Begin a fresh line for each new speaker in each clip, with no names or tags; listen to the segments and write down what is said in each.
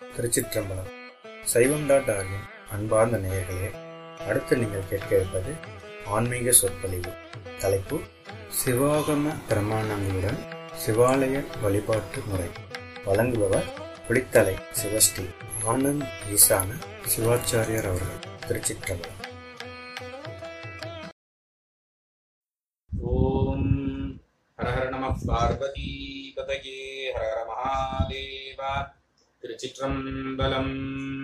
திருச்சிற்றம்பலம் சைவம் டாட் ஆர்கின் அன்பார்ந்த நேயர்களே அடுத்து நீங்கள் கேட்க இருப்பது ஆன்மீக சொற்பொழிவு தலைப்பு சிவாகம பிரமாணங்களுடன் சிவாலய வழிபாட்டு முறை வழங்குபவர் புலித்தலை சிவஸ்ரீ ஆனந்த் ஈசான சிவாச்சாரியர் அவர்கள் திருச்சிற்றம்பலம்
ஓம் ஹர ஹர நம பார்வதி பதயே ஹர ஹர மகாதேவ திருச்சிற்றம்பலம்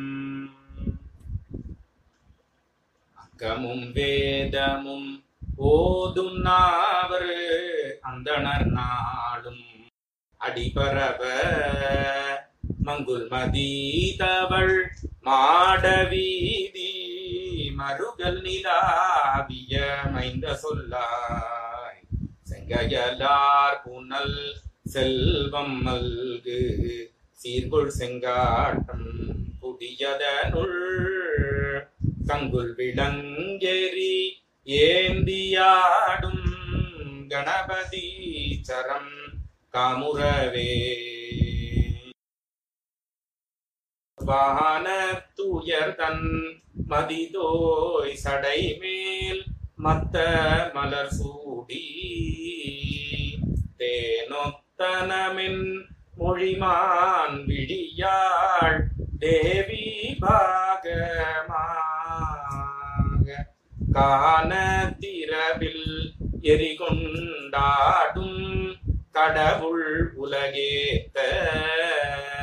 அக்கமும் வேதமும் ஓதும் நாவர் அந்தணர் நாளும் அடிபரவ மங்குல் மதீதவள் மாடவீதி மருகல் நிலாவிய மைந்த சொல்லாய் செங்கையலார் புனல் செல்வம் மல்கு சீர்கொள் செங்காட்டம் புதியதனுள் கங்குல் விளங்கெறி ஏந்தியாடும் கணபதி சரம் காமுறவே வான தூயர் தன் மதிதோய் சடை மேல் மத்த மலர் சூடி தேனொத்தனமின் மொழிமான் விழியாள் தேவி பாகமாக காண திரவில் எரிகொண்டாடும் கடவுள் உலகேத்த